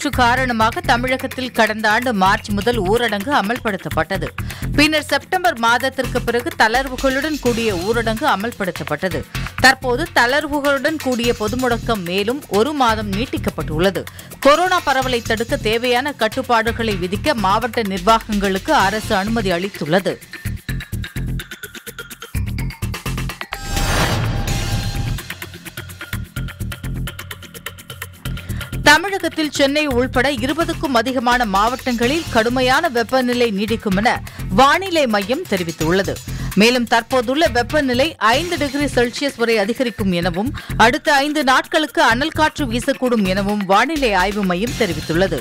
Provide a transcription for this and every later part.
தொற்று காரணமாக தமிழகத்தில் கடந்த ஆண்டு மார்ச் முதல் ஊரடங்கு அமல்படுத்தப்பட்டது பின்னர் செப்டம்பர் மாதத்திற்கு பிறகு தளர்வுகளுடன் கூடிய ஊரடங்கு அமல்படுத்தப்பட்டது தற்போது தளர்வுகளுடன் கூடிய பொது முடக்கம் மேலும் ஒரு மாதம் நீட்டிக்கப்பட்டுள்ளது கொரோனா பரவலை தடுக்க தேவையான கட்டுப்பாடுகளை விதிக்க மாவட்ட நிர்வாகங்களுக்கு அரசு அனுமதி அளித்துள்ளது தமிழகத்தில் சென்னை உள்பட இருபதுக்கும் அதிகமான மாவட்டங்களில் கடுமையான வெப்பநிலை நீடிக்கும் என வானிலை மையம் தெரிவித்துள்ளது மேலும் தற்போதுள்ள வெப்பநிலை ஐந்து டிகிரி செல்சியஸ் வரை அதிகரிக்கும் எனவும் அடுத்த ஐந்து நாட்களுக்கு அனல் காற்று வீசக்கூடும் எனவும் வானிலை ஆய்வு மையம் தெரிவித்துள்ளது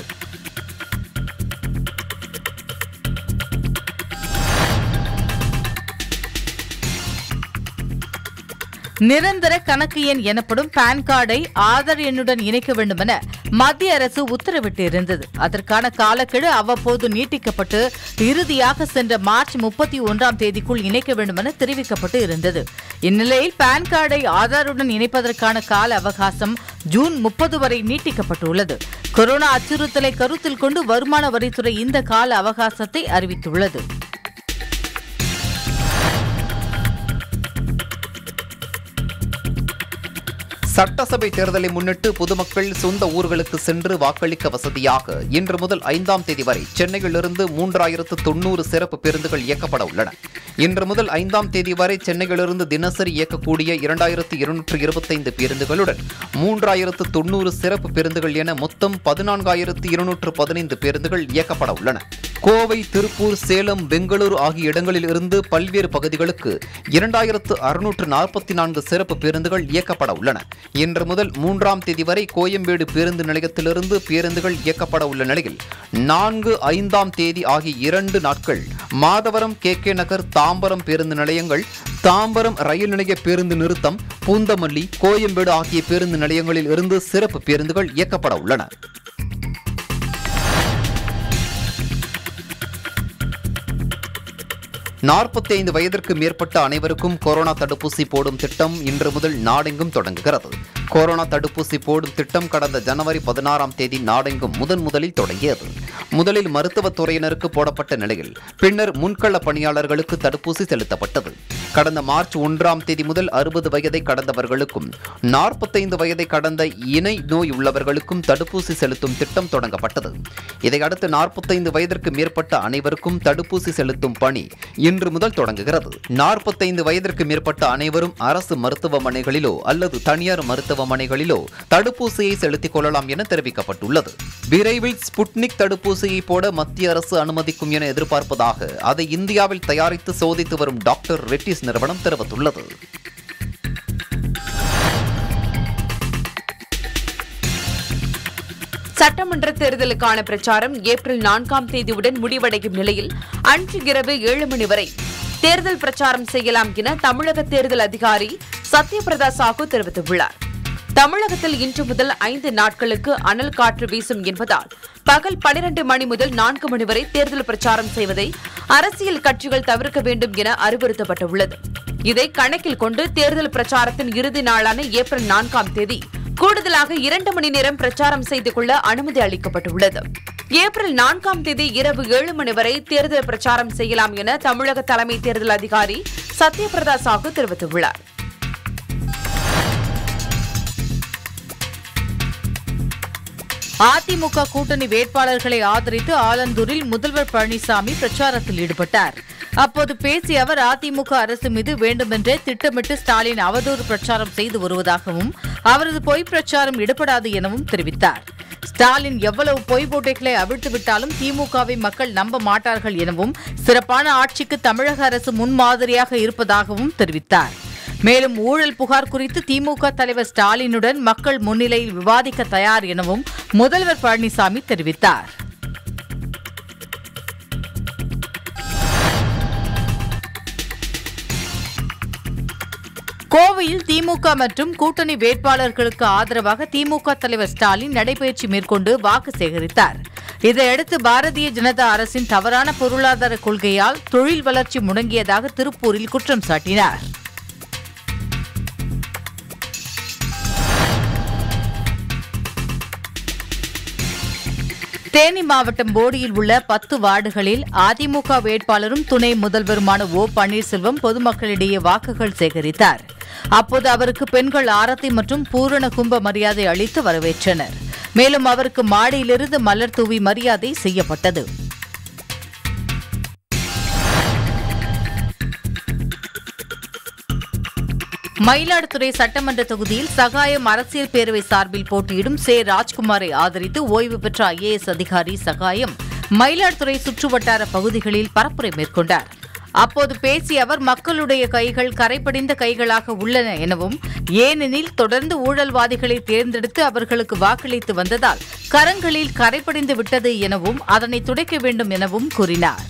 நிரந்தர கணக்கு எண் எனப்படும் பான் கார்டை ஆதார் எண்ணுடன் இணைக்க வேண்டும் என மத்திய அரசு உத்தரவிட்டு இருந்தது அதற்கான காலக்கெடு அவ்வப்போது நீட்டிக்கப்பட்டு இறுதியாக சென்ற மார்ச் முப்பத்தி ஒன்றாம் தேதிக்குள் இணைக்க வேண்டும் என தெரிவிக்கப்பட்டு இருந்தது இந்நிலையில் பான் கார்டை ஆதாருடன் இணைப்பதற்கான கால அவகாசம் ஜூன் முப்பது வரை நீட்டிக்கப்பட்டுள்ளது கொரோனா அச்சுறுத்தலை கருத்தில் கொண்டு வருமான வரித்துறை இந்த கால அவகாசத்தை அறிவித்துள்ளது சட்டசபை தேர்தலை முன்னிட்டு பொதுமக்கள் சொந்த ஊர்களுக்கு சென்று வாக்களிக்க வசதியாக இன்று முதல் ஐந்தாம் தேதி வரை சென்னையிலிருந்து மூன்றாயிரத்து தொண்ணூறு சிறப்பு பேருந்துகள் இயக்கப்பட உள்ளன இன்று முதல் ஐந்தாம் தேதி வரை சென்னையிலிருந்து தினசரி இயக்கக்கூடிய இரண்டாயிரத்து இருநூற்று இருபத்தைந்து பேருந்துகளுடன் மூன்றாயிரத்து தொண்ணூறு சிறப்பு பேருந்துகள் என மொத்தம் பதினான்காயிரத்து இருநூற்று பதினைந்து பேருந்துகள் இயக்கப்பட உள்ளன கோவை திருப்பூர் சேலம் பெங்களூரு ஆகிய இடங்களில் இருந்து பல்வேறு பகுதிகளுக்கு இரண்டாயிரத்து அறுநூற்று நாற்பத்தி நான்கு சிறப்பு பேருந்துகள் இயக்கப்பட உள்ளன இன்று முதல் மூன்றாம் தேதி வரை கோயம்பேடு பேருந்து நிலையத்திலிருந்து பேருந்துகள் இயக்கப்பட உள்ள நிலையில் நான்கு ஐந்தாம் தேதி ஆகிய இரண்டு நாட்கள் மாதவரம் கே கே நகர் தாம்பரம் பேருந்து நிலையங்கள் தாம்பரம் ரயில் நிலைய பேருந்து நிறுத்தம் பூந்தமல்லி கோயம்பேடு ஆகிய பேருந்து நிலையங்களில் இருந்து சிறப்பு பேருந்துகள் இயக்கப்பட உள்ளன நாற்பத்தி ஐந்து வயதிற்கு மேற்பட்ட அனைவருக்கும் கொரோனா தடுப்பூசி போடும் திட்டம் இன்று முதல் நாடெங்கும் தொடங்குகிறது கொரோனா தடுப்பூசி போடும் திட்டம் கடந்த ஜனவரி பதினாறாம் தேதி நாடெங்கும் முதன் முதலில் தொடங்கியது முதலில் மருத்துவத் துறையினருக்கு போடப்பட்ட நிலையில் பின்னர் முன்கள பணியாளர்களுக்கு தடுப்பூசி செலுத்தப்பட்டது கடந்த மார்ச் ஒன்றாம் தேதி முதல் அறுபது வயதை கடந்தவர்களுக்கும் நாற்பத்தைந்து வயதை கடந்த இணை நோய் உள்ளவர்களுக்கும் தடுப்பூசி செலுத்தும் திட்டம் தொடங்கப்பட்டது இதையடுத்து நாற்பத்தைந்து வயதிற்கு மேற்பட்ட அனைவருக்கும் தடுப்பூசி செலுத்தும் பணி இன்று முதல் தொடங்குகிறது நாற்பத்தைந்து வயதிற்கு மேற்பட்ட அனைவரும் அரசு மருத்துவமனைகளிலோ அல்லது தனியார் மருத்துவமனைகளிலோ தடுப்பூசியை செலுத்திக் கொள்ளலாம் என தெரிவிக்கப்பட்டுள்ளது விரைவில் ஸ்புட்னிக் தடுப்பூசியை போட மத்திய அரசு அனுமதிக்கும் என எதிர்பார்ப்பதாக அதை இந்தியாவில் தயாரித்து சோதித்து வரும் டாக்டர் ரெட்டிஸ் நிறுவனம் தெரிவித்துள்ளது சட்டமன்ற தேர்தலுக்கான பிரச்சாரம் ஏப்ரல் நான்காம் தேதியுடன் முடிவடையும் நிலையில் அன்று இரவு ஏழு மணி வரை தேர்தல் பிரச்சாரம் செய்யலாம் என தமிழக தேர்தல் அதிகாரி சத்யபிரதா சாஹூ தெரிவித்துள்ளார் தமிழகத்தில் இன்று முதல் ஐந்து நாட்களுக்கு அனல் காற்று வீசும் என்பதால் பகல் பனிரண்டு மணி முதல் நான்கு மணி வரை தேர்தல் பிரச்சாரம் செய்வதை அரசியல் கட்சிகள் தவிர்க்க வேண்டும் என அறிவுறுத்தப்பட்டுள்ளது இதை கணக்கில் கொண்டு தேர்தல் பிரச்சாரத்தின் இறுதி நாளான ஏப்ரல் நான்காம் தேதி கூடுதலாக இரண்டு மணி நேரம் பிரச்சாரம் செய்து கொள்ள அனுமதி அளிக்கப்பட்டுள்ளது ஏப்ரல் நான்காம் தேதி இரவு ஏழு மணி வரை தேர்தல் பிரச்சாரம் செய்யலாம் என தமிழக தலைமை தேர்தல் அதிகாரி சத்யபிரதா சாஹூ தெரிவித்துள்ளார் அதிமுக கூட்டணி வேட்பாளர்களை ஆதரித்து ஆலந்தூரில் முதல்வர் பழனிசாமி பிரச்சாரத்தில் ஈடுபட்டார் அப்போது பேசிய அவர் அதிமுக அரசு மீது வேண்டுமென்றே திட்டமிட்டு ஸ்டாலின் அவதூறு பிரச்சாரம் செய்து வருவதாகவும் அவரது பொய் பிரச்சாரம் ஈடுபடாது எனவும் தெரிவித்தார் ஸ்டாலின் எவ்வளவு பொய் போட்டைகளை அவிழ்த்து விட்டாலும் திமுகவை மக்கள் நம்ப மாட்டார்கள் எனவும் சிறப்பான ஆட்சிக்கு தமிழக அரசு முன்மாதிரியாக இருப்பதாகவும் தெரிவித்தார் மேலும் ஊழல் புகார் குறித்து திமுக தலைவர் ஸ்டாலினுடன் மக்கள் முன்னிலையில் விவாதிக்க தயார் எனவும் முதல்வர் பழனிசாமி தெரிவித்தார் கோவையில் திமுக மற்றும் கூட்டணி வேட்பாளர்களுக்கு ஆதரவாக திமுக தலைவர் ஸ்டாலின் நடைபயிற்சி மேற்கொண்டு வாக்கு சேகரித்தார் இதையடுத்து பாரதிய ஜனதா அரசின் தவறான பொருளாதார கொள்கையால் தொழில் வளர்ச்சி முடங்கியதாக திருப்பூரில் குற்றம் சாட்டினார் தேனி மாவட்டம் போடியில் உள்ள பத்து வார்டுகளில் அதிமுக வேட்பாளரும் துணை முதல்வருமான ஓ பன்னீர்செல்வம் பொதுமக்களிடையே வாக்குகள் சேகரித்தார் அப்போது அவருக்கு பெண்கள் ஆரத்தி மற்றும் பூரண கும்ப மரியாதை அளித்து வரவேற்றனர் மேலும் அவருக்கு மாடியிலிருந்து மலர் தூவி மரியாதை செய்யப்பட்டது மயிலாடுதுறை சட்டமன்ற தொகுதியில் சகாயம் அரசியல் பேரவை சார்பில் போட்டியிடும் சே ராஜ்குமாரை ஆதரித்து ஓய்வு பெற்ற ஐஏஎஸ் அதிகாரி சகாயம் மயிலாடுதுறை சுற்றுவட்டார பகுதிகளில் பரப்புரை மேற்கொண்டார் அப்போது பேசிய அவர் மக்களுடைய கைகள் கரைபடிந்த கைகளாக உள்ளன எனவும் ஏனெனில் தொடர்ந்து ஊழல்வாதிகளை தேர்ந்தெடுத்து அவர்களுக்கு வாக்களித்து வந்ததால் கரங்களில் கரைபடிந்து விட்டது எனவும் அதனை துடைக்க வேண்டும் எனவும் கூறினார்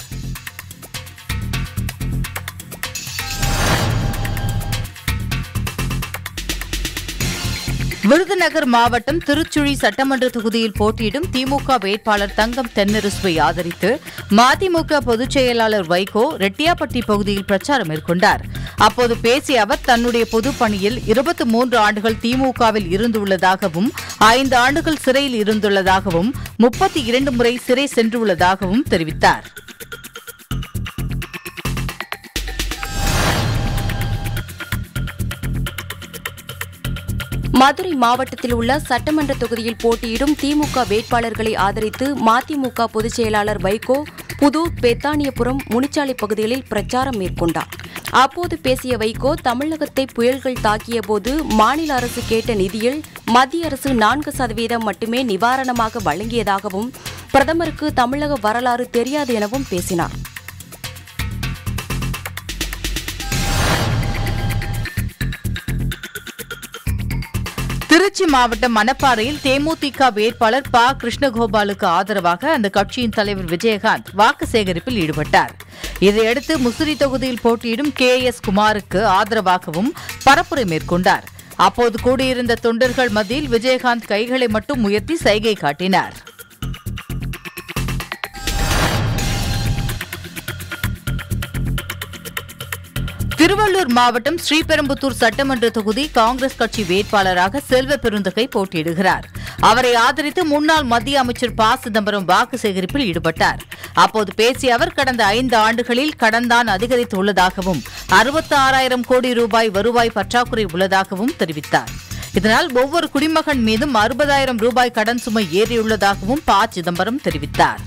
விருதுநகர் மாவட்டம் திருச்சுழி சட்டமன்ற தொகுதியில் போட்டியிடும் திமுக வேட்பாளர் தங்கம் தென்னரசுவை ஆதரித்து மதிமுக பொதுச் செயலாளர் வைகோ ரெட்டியாப்பட்டி பகுதியில் பிரச்சாரம் மேற்கொண்டார் அப்போது பேசிய அவர் தன்னுடைய பொதுப் பணியில் இருபத்தி மூன்று ஆண்டுகள் திமுகவில் இருந்துள்ளதாகவும் ஐந்து ஆண்டுகள் சிறையில் இருந்துள்ளதாகவும் முப்பத்தி இரண்டு முறை சிறை சென்றுள்ளதாகவும் தெரிவித்தார் மதுரை மாவட்டத்தில் உள்ள சட்டமன்ற தொகுதியில் போட்டியிடும் திமுக வேட்பாளர்களை ஆதரித்து மதிமுக பொதுச் செயலாளர் வைகோ புதூர் பெத்தானியபுரம் முனிச்சாலை பகுதிகளில் பிரச்சாரம் மேற்கொண்டார் அப்போது பேசிய வைகோ தமிழகத்தை புயல்கள் தாக்கிய போது மாநில அரசு கேட்ட நிதியில் மத்திய அரசு நான்கு சதவீதம் மட்டுமே நிவாரணமாக வழங்கியதாகவும் பிரதமருக்கு தமிழக வரலாறு தெரியாது எனவும் பேசினார் திருச்சி மாவட்டம் மணப்பாறையில் தேமுதிக வேட்பாளர் ப கிருஷ்ணகோபாலுக்கு ஆதரவாக அந்த கட்சியின் தலைவர் விஜயகாந்த் வாக்கு சேகரிப்பில் ஈடுபட்டார் இதையடுத்து முசிறி தொகுதியில் போட்டியிடும் கே எஸ் குமாருக்கு ஆதரவாகவும் பரப்புரை மேற்கொண்டார் அப்போது கூடியிருந்த தொண்டர்கள் மத்தியில் விஜயகாந்த் கைகளை மட்டும் உயர்த்தி சைகை காட்டினார் திருவள்ளூர் மாவட்டம் ஸ்ரீபெரும்புத்தூர் சட்டமன்ற தொகுதி காங்கிரஸ் கட்சி வேட்பாளராக செல்வ பெருந்தகை போட்டியிடுகிறார் அவரை ஆதரித்து முன்னாள் மத்திய அமைச்சர் ப சிதம்பரம் வாக்கு சேகரிப்பில் ஈடுபட்டார் அப்போது பேசிய அவர் கடந்த ஐந்து ஆண்டுகளில் கடன்தான் அதிகரித்துள்ளதாகவும் அறுபத்தி ஆறாயிரம் கோடி ரூபாய் வருவாய் பற்றாக்குறை உள்ளதாகவும் தெரிவித்தார் இதனால் ஒவ்வொரு குடிமகன் மீதும் அறுபதாயிரம் ரூபாய் கடன் சுமை ஏறியுள்ளதாகவும் ப சிதம்பரம் தெரிவித்தார்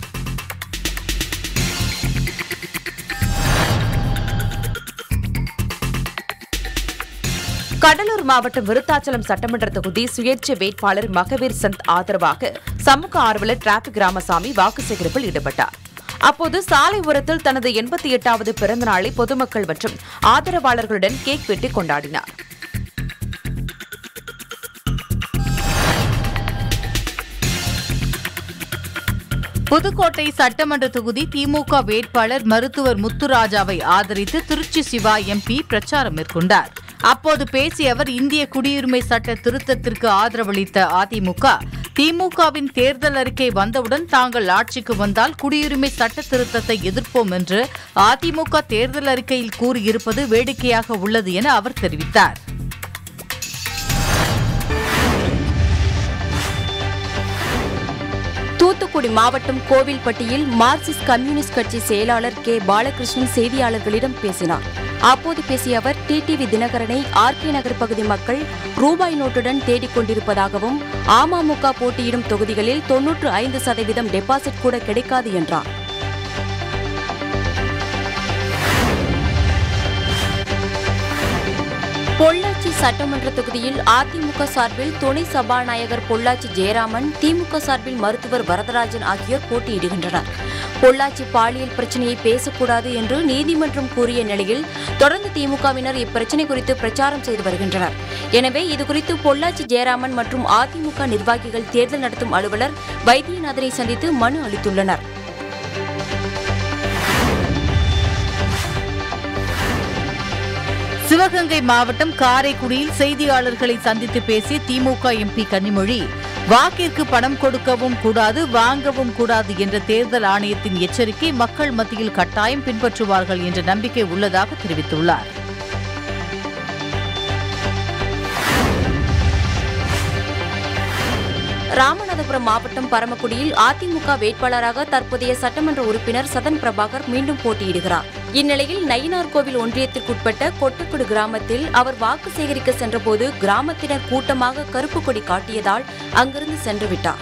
கடலூர் மாவட்டம் விருத்தாச்சலம் சட்டமன்ற தொகுதி சுயேட்சை வேட்பாளர் மகவீர் சந்த் ஆதரவாக சமூக ஆர்வலர் டிராபிக் ராமசாமி வாக்கு சேகரிப்பில் ஈடுபட்டார் அப்போது சாலை ஓரத்தில் தனது எண்பத்தி எட்டாவது பிறந்த நாளை பொதுமக்கள் மற்றும் ஆதரவாளர்களுடன் கேக் வெட்டி கொண்டாடினார் புதுக்கோட்டை சட்டமன்ற தொகுதி திமுக வேட்பாளர் மருத்துவர் முத்துராஜாவை ஆதரித்து திருச்சி சிவா எம்பி பிரச்சாரம் மேற்கொண்டார் அப்போது பேசிய அவர் இந்திய குடியுரிமை சட்ட திருத்தத்திற்கு ஆதரவளித்த அதிமுக திமுகவின் தேர்தல் அறிக்கை வந்தவுடன் தாங்கள் ஆட்சிக்கு வந்தால் குடியுரிமை சட்ட திருத்தத்தை எதிர்ப்போம் என்று அதிமுக தேர்தல் அறிக்கையில் கூறியிருப்பது வேடிக்கையாக உள்ளது என அவர் தெரிவித்தார் தூத்துக்குடி மாவட்டம் கோவில்பட்டியில் மார்க்சிஸ்ட் கம்யூனிஸ்ட் கட்சி செயலாளர் கே பாலகிருஷ்ணன் செய்தியாளர்களிடம் பேசினார் அப்போது பேசிய அவர் டிடிவி தினகரனை ஆர்கே நகர் பகுதி மக்கள் ரூபாய் நோட்டுடன் தேடிக் கொண்டிருப்பதாகவும் அமமுக போட்டியிடும் தொகுதிகளில் தொன்னூற்று ஐந்து சதவீதம் டெபாசிட் கூட கிடைக்காது என்றார் பொள்ளாச்சி சட்டமன்ற தொகுதியில் அதிமுக சார்பில் துணை சபாநாயகர் பொள்ளாச்சி ஜெயராமன் திமுக சார்பில் மருத்துவர் வரதராஜன் ஆகியோர் போட்டியிடுகின்றனர் பொள்ளாச்சி பாலியல் பிரச்சனையை பேசக்கூடாது என்று நீதிமன்றம் கூறிய நிலையில் தொடர்ந்து திமுகவினர் இப்பிரச்சனை குறித்து பிரச்சாரம் செய்து வருகின்றனர் எனவே இதுகுறித்து பொள்ளாச்சி ஜெயராமன் மற்றும் அதிமுக நிர்வாகிகள் தேர்தல் நடத்தும் அலுவலர் வைத்தியநாதனை சந்தித்து மனு அளித்துள்ளனர் சிவகங்கை மாவட்டம் காரைக்குடியில் செய்தியாளர்களை சந்தித்து பேசிய திமுக எம்பி கனிமொழி வாக்கிற்கு பணம் கொடுக்கவும் கூடாது வாங்கவும் கூடாது என்ற தேர்தல் ஆணையத்தின் எச்சரிக்கை மக்கள் மத்தியில் கட்டாயம் பின்பற்றுவார்கள் என்ற நம்பிக்கை உள்ளதாக தெரிவித்துள்ளார் ராமநாதபுரம் மாவட்டம் பரமக்குடியில் அதிமுக வேட்பாளராக தற்போதைய சட்டமன்ற உறுப்பினர் சதன் பிரபாகர் மீண்டும் போட்டியிடுகிறார் இந்நிலையில் நயினார்கோவில் ஒன்றியத்திற்குட்பட்ட கொட்டுக்குடு கிராமத்தில் அவர் வாக்கு சேகரிக்க சென்றபோது கிராமத்தினர் கூட்டமாக கருப்பு கொடி காட்டியதால் அங்கிருந்து சென்று விட்டார்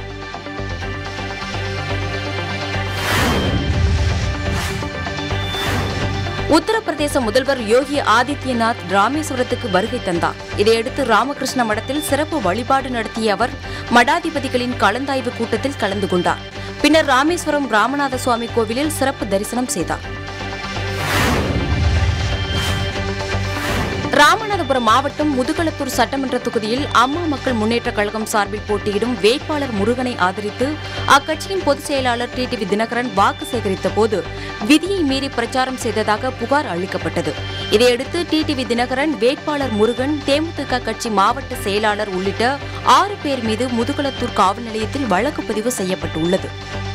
உத்தரப்பிரதேச முதல்வர் யோகி ஆதித்யநாத் ராமேஸ்வரத்துக்கு வருகை தந்தார் இதையடுத்து ராமகிருஷ்ண மடத்தில் சிறப்பு வழிபாடு நடத்திய அவர் மடாதிபதிகளின் கலந்தாய்வு கூட்டத்தில் கலந்து கொண்டார் பின்னர் ராமேஸ்வரம் ராமநாத சுவாமி கோவிலில் சிறப்பு தரிசனம் செய்தார் ராமநாதபுரம் மாவட்டம் முதுகளத்தூர் சட்டமன்ற தொகுதியில் அம்மா மக்கள் முன்னேற்றக் கழகம் சார்பில் போட்டியிடும் வேட்பாளர் முருகனை ஆதரித்து அக்கட்சியின் பொதுச் செயலாளர் டிடிவி தினகரன் வாக்கு சேகரித்த போது விதியை மீறி பிரச்சாரம் செய்ததாக புகார் அளிக்கப்பட்டது இதையடுத்து டிடிவி தினகரன் வேட்பாளர் முருகன் தேமுதிக கட்சி மாவட்ட செயலாளர் உள்ளிட்ட ஆறு பேர் மீது முதுகளத்தூர் காவல் நிலையத்தில் வழக்கு பதிவு செய்யப்பட்டுள்ளது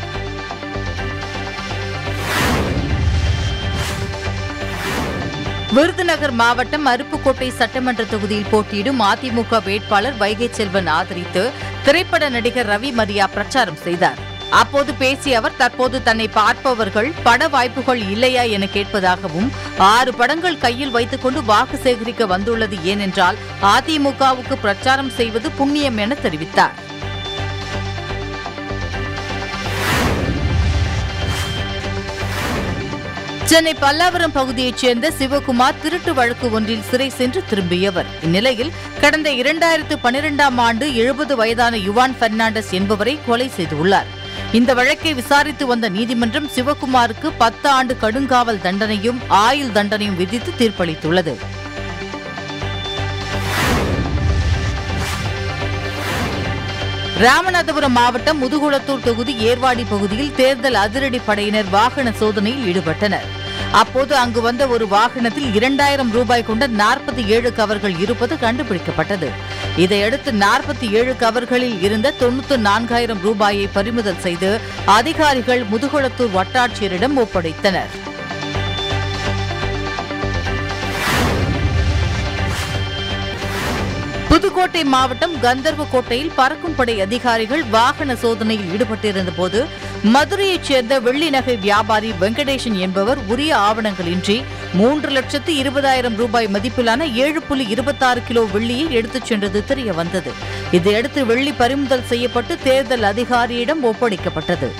விருதுநகர் மாவட்டம் அருப்புக்கோட்டை சட்டமன்ற தொகுதியில் போட்டியிடும் அதிமுக வேட்பாளர் வைகை செல்வன் ஆதரித்து திரைப்பட நடிகர் ரவி மரியா பிரச்சாரம் செய்தார் அப்போது பேசிய அவர் தற்போது தன்னை பார்ப்பவர்கள் பட வாய்ப்புகள் இல்லையா என கேட்பதாகவும் ஆறு படங்கள் கையில் வைத்துக்கொண்டு வாக்கு சேகரிக்க வந்துள்ளது ஏனென்றால் அதிமுகவுக்கு பிரச்சாரம் செய்வது புண்ணியம் என தெரிவித்தார் சென்னை பல்லாவரம் பகுதியைச் சேர்ந்த சிவகுமார் திருட்டு வழக்கு ஒன்றில் சிறை சென்று திரும்பியவர் இந்நிலையில் கடந்த இரண்டாயிரத்து பனிரெண்டாம் ஆண்டு எழுபது வயதான யுவான் பெர்னாண்டஸ் என்பவரை கொலை செய்துள்ளார் இந்த வழக்கை விசாரித்து வந்த நீதிமன்றம் சிவகுமாருக்கு பத்து ஆண்டு கடுங்காவல் தண்டனையும் ஆயுள் தண்டனையும் விதித்து தீர்ப்பளித்துள்ளது ராமநாதபுரம் மாவட்டம் முதுகுளத்தூர் தொகுதி ஏர்வாடி பகுதியில் தேர்தல் அதிரடி படையினர் வாகன சோதனையில் ஈடுபட்டனர் அப்போது அங்கு வந்த ஒரு வாகனத்தில் இரண்டாயிரம் ரூபாய் கொண்ட நாற்பத்தி ஏழு கவர்கள் இருப்பது கண்டுபிடிக்கப்பட்டது இதையடுத்து நாற்பத்தி ஏழு கவர்களில் இருந்த தொண்ணூத்தி நான்காயிரம் ரூபாயை பறிமுதல் செய்து அதிகாரிகள் முதுகுளத்தூர் வட்டாட்சியரிடம் ஒப்படைத்தனர் புதுக்கோட்டை மாவட்டம் கந்தர்வக்கோட்டையில் பறக்கும் படை அதிகாரிகள் வாகன சோதனையில் ஈடுபட்டிருந்த போது மதுரையைச் சேர்ந்த வெள்ளி நகை வியாபாரி வெங்கடேசன் என்பவர் உரிய ஆவணங்களின்றி மூன்று லட்சத்து இருபதாயிரம் ரூபாய் மதிப்பிலான ஏழு புள்ளி இருபத்தாறு கிலோ வெள்ளியை எடுத்துச் சென்றது தெரிய வந்தது இதையடுத்து வெள்ளி பறிமுதல் செய்யப்பட்டு தேர்தல் அதிகாரியிடம் ஒப்படைக்கப்பட்டது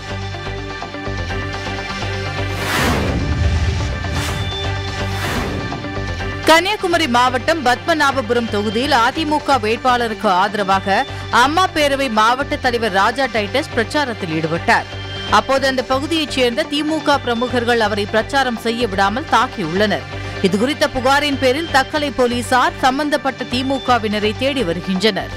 கன்னியாகுமரி மாவட்டம் பத்மநாபபுரம் தொகுதியில் அதிமுக வேட்பாளருக்கு ஆதரவாக அம்மா பேரவை மாவட்ட தலைவர் ராஜா டைட்டஸ் பிரச்சாரத்தில் ஈடுபட்டார் அப்போது அந்த பகுதியைச் சேர்ந்த திமுக பிரமுகர்கள் அவரை பிரச்சாரம் செய்ய விடாமல் தாக்கியுள்ளனர் இதுகுறித்த புகாரின் பேரில் தக்கலை போலீசார் சம்பந்தப்பட்ட திமுகவினரை தேடி வருகின்றனர்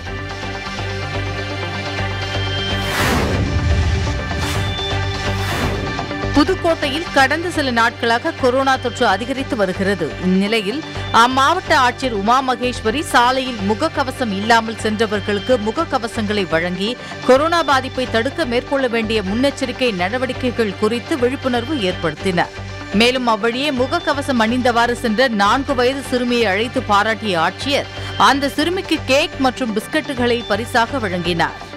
புதுக்கோட்டையில் கடந்த சில நாட்களாக கொரோனா தொற்று அதிகரித்து வருகிறது இந்நிலையில் அம்மாவட்ட ஆட்சியர் உமா மகேஸ்வரி சாலையில் முகக்கவசம் இல்லாமல் சென்றவர்களுக்கு முகக்கவசங்களை வழங்கி கொரோனா பாதிப்பை தடுக்க மேற்கொள்ள வேண்டிய முன்னெச்சரிக்கை நடவடிக்கைகள் குறித்து விழிப்புணர்வு ஏற்படுத்தினார் மேலும் அவ்வழியே முகக்கவசம் அணிந்தவாறு சென்ற நான்கு வயது சிறுமியை அழைத்து பாராட்டிய ஆட்சியர் அந்த சிறுமிக்கு கேக் மற்றும் பிஸ்கட்டுகளை பரிசாக வழங்கினார்